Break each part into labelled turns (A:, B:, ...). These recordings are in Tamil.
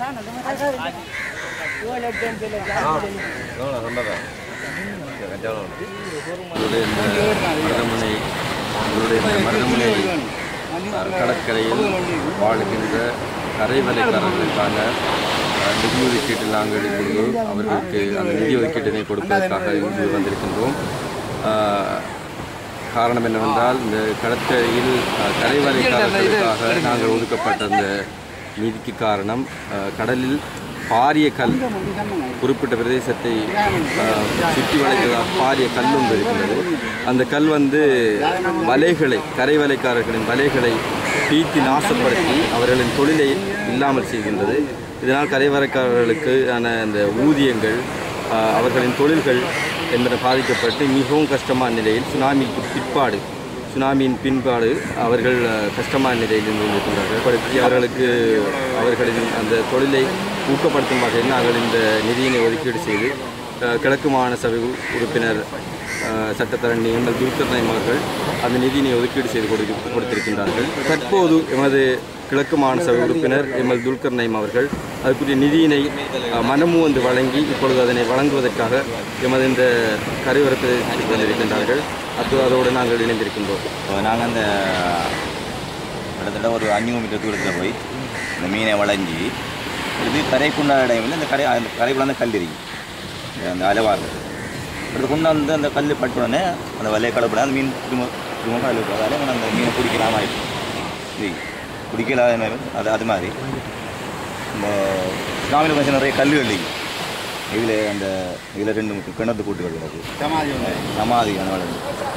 A: உங்களுடைய இந்த மருதமனை உங்களுடைய இந்த மருதமனை அஹ், கடற்கரையில் வாழுகின்ற கரைவலைக்காரர்களுக்கான அஹ், நிதி ஒதுக்கீட்டு நாங்கள் இப்பொழுது அவர்களுக்கு அந்த நிதி ஒதுக்கீட்டினை கொடுப்பதற்காக இங்கு வந்திருக்கின்றோம் அஹ், காரணம் என்னவென்றால் இந்த கடற்கரையில் அஹ், கரைவலைக்காரர்களுக்காக நாங்கள் ஒதுக்கப்பட்ட அந்த நிதிக்கு காரணம் அஹ், கடலில் பாரிய கல் குறிப்பிட்ட பிரதேசத்தை அஹ், சுற்றி வளைத்ததாக பாரிய கல் ஒன்று இருக்கின்றது அந்த கல் வந்து வலைகளை கரை வலைக்காரர்களின் வலைகளை பீத்தி நாசப்படுத்தி அவர்களின் தொழிலை இல்லாமல் செய்கின்றது இதனால் கரை வலைக்காரர்களுக்கு ஆன அந்த ஊதியங்கள் அஹ், அவர்களின் தொழில்கள் என்பன பாதிக்கப்பட்டு மிகவும் கஷ்டமான நிலையில் சுனாமிக்கு பிற்பாடு சுனாமியின் பின்பாடு அவர்கள் அஹ், கஷ்டமான நிலையில் இருந்து இருக்கின்றார்கள் படுத்தி அவர்களுக்கு அவர்களின் அந்த தொழிலை ஊக்கப்படுத்தும் வகையில் நாங்கள் இந்த நிதியினை ஒதுக்கீடு செய்து அஹ், கிழக்கு மாகாண சபை உ- உறுப்பினர் அஹ், சட்டத்தரணி எம்எல் துல்கர் நாயம் அவர்கள் அந்த நிதியினை ஒதுக்கீடு செய்து கொடுத்து கொடுத்திருக்கின்றார்கள் தற்போது எமது கிழக்கு மாகாண சபை உறுப்பினர் எம்எல் துல்கர் நயம் அவர்கள் அதுக்குரிய நிதியினை அஹ், மனமு வந்து வழங்கி இப்பொழுது அதனை வழங்குவதற்காக எமது இந்த கரையோரத்தில் வந்திருக்கின்றார்கள் அத்தோடு அதோடு நாங்கள் இணைந்திருக்கின்றோம்
B: நாங்கள் அந்த கிட்டத்தட்ட ஒரு அஞ்சூறு மீட்டர் தூரத்தில் போய் இந்த மீனை வளைஞ்சி இது கரைக்குண்டான டைமில் இந்த கரை அந்த கரைக்குள்ள அந்த கல் இருக்கு அந்த அலைவார் அடுத்து கொண்டாந்து அந்த கல் பட்ட உடனே அந்த வலையை கலப்பட அந்த மீன் திரும்ப திரும்ப அதில் அதால் அந்த மீனை பிடிக்கலாம் ஆயிடும் இது பிடிக்கலாத அது அது மாதிரி இந்த சுனாமியில் கொஞ்சம் நிறைய கல்லுகள் இருக்கு இதில் அந்த இதில் ரெண்டு மூணு கிணத்து கூட்டுகள் இருக்கு சமாதி வளர்ந்து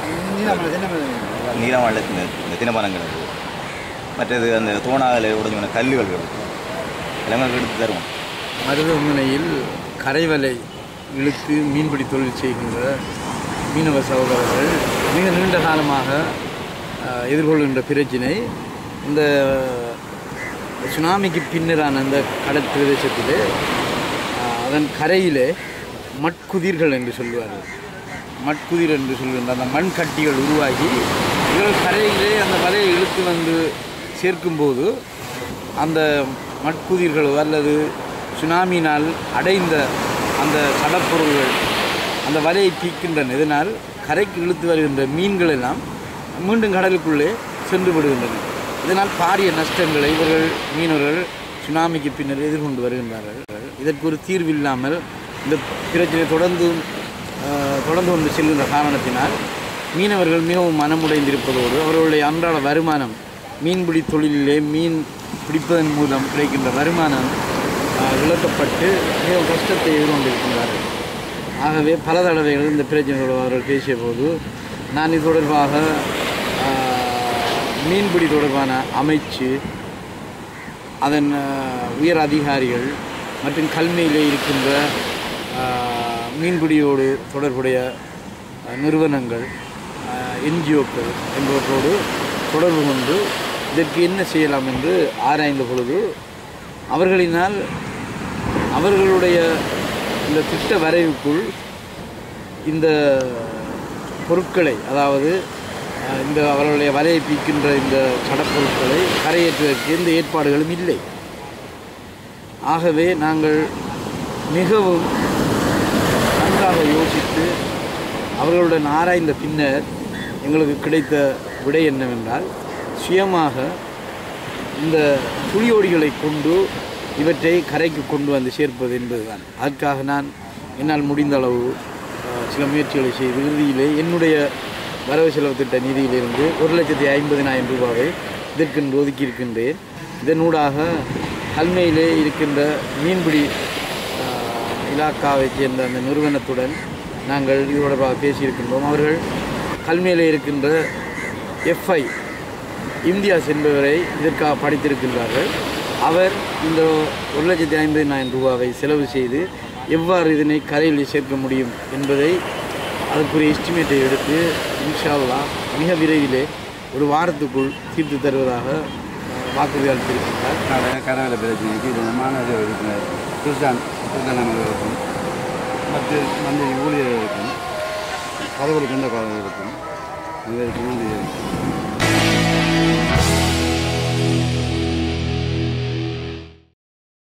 B: நீளம் வளர்த்து இந்த தினமரங்கள் அது மற்றது அந்த தோணாகலை உடஞ்ச கல்லுகள் இருக்கு எல்லாமே எடுத்து தருவோம்
C: மருதமுனையில் கரைவலை இழுத்து மீன்பிடி தொழில் செய்கின்ற மீனவ சகோதரர்கள் மிக நீண்ட காலமாக அஹ், எதிர்கொள்கின்ற பிரச்சினை இந்த சுனாமிக்கு பின்னரான அந்த கடல் பிரதேசத்திலே அஹ், அதன் கரையிலே மட்குதிர்கள் என்று சொல்லுவார்கள் மட்குதிர் என்று சொல்கின்ற அந்த மண் கட்டிகள் உருவாகி இவர்கள் கரையிலே அந்த வலையை இழுத்து வந்து சேர்க்கும்போது அந்த மட்குதிர்களோ அல்லது சுனாமியினால் அடைந்த அந்த கடற்பொருள்கள் அந்த வலையை தீக்கின்றன இதனால் கரைக்கு இழுத்து வருகின்ற மீன்கள் எல்லாம் மீண்டும் கடலுக்குள்ளே சென்று விடுகின்றன இதனால் பாரிய நஷ்டங்களை இவர்கள் மீனவர்கள் சுனாமிக்கு பின்னர் எதிர்கொண்டு வருகின்றார்கள் இதற்கு ஒரு தீர்வில்லாமல் இந்த பிரச்சனை தொடர்ந்து அஹ், தொடர்ந்து கொண்டு செல்கின்ற காரணத்தினால் மீனவர்கள் மிகவும் மனமுடைந்திருப்பதோடு அவர்களுடைய அன்றாட வருமானம் மீன்பிடி தொழிலிலே மீன் பிடிப்பதன் மூலம் கிடைக்கின்ற வருமானம் அஹ், இழக்கப்பட்டு மிகவும் கஷ்டத்தை எதிர்கொண்டிருக்கின்றார்கள் ஆகவே பல தடவைகள் இந்த பிரச்சனைகளோடு அவர்கள் பேசிய போது நான் இது தொடர்பாக அஹ், மீன்பிடி தொடர்பான அமைச்சு அதன் அஹ், உயர் அதிகாரிகள் மற்றும் கல்மையிலே இருக்கின்ற அஹ், மீன்பிடியோடு தொடர்புடைய அஹ், நிறுவனங்கள் என்ஜிஓக்கள் என்பவற்றோடு தொடர்பு கொண்டு இதற்கு என்ன செய்யலாம் என்று ஆராய்ந்த பொழுது அவர்களினால் அவர்களுடைய இந்த திட்ட வரைவுக்குள் இந்த பொருட்களை அதாவது அஹ், இந்த அவர்களுடைய வலையை பீக்கின்ற இந்த சடப்பொருட்களை கரையேற்றுவதற்கு எந்த ஏற்பாடுகளும் இல்லை ஆகவே நாங்கள் மிகவும் நன்றாக யோசித்து அவர்களுடன் ஆராய்ந்த பின்னர் எங்களுக்கு கிடைத்த விடை என்னவென்றால் சுயமாக இந்த புலியோடிகளை கொண்டு இவற்றை கரைக்கு கொண்டு வந்து சேர்ப்பது என்பதுதான் அதற்காக நான் என்னால் முடிந்த அளவு அஹ், சில முயற்சிகளை செய்து இறுதியிலே என்னுடைய வரவு செலவு திட்ட நிதியிலிருந்து ஒரு லட்சத்தி ஐம்பதினாயிரம் ரூபாவை இதற்கென்று ஒதுக்கியிருக்கின்றேன் இதனூடாக கல்மையிலே இருக்கின்ற மீன்பிடி அஹ், இலாக்காவைச் சேர்ந்த அந்த நிறுவனத்துடன் நாங்கள் இது தொடர்பாக பேசியிருக்கின்றோம் அவர்கள் கல்மையிலே இருக்கின்ற எஃப்ஐ இந்தியாஸ் என்பவரை இதற்காக படித்திருக்கின்றார்கள் அவர் இந்த ஒரு லட்சத்தி ஐம்பதினாயிரம் ரூபாவை செலவு செய்து எவ்வாறு இதனை கரையில் சேர்க்க முடியும் என்பதை அதற்குரிய எஸ்டிமேட்டை எடுத்து இன்ஷா அல்லாஹ் மிக விரைவிலே ஒரு வாரத்துக்குள் தீர்த்து தருவதாக அஹ், வாக்குறுதி அளித்திருக்கின்றார்
D: கரை கரவேல பிரச்சனைக்கு இது மாணவர் உறுப்பினர் சுல்தான் சுல்தான் அவர்களுக்கும் மற்ற மந்திரி ஊழியர்களுக்கும் பதவியில் கண்ட காலம் இருக்கும் அனைவருக்கும் நன்றி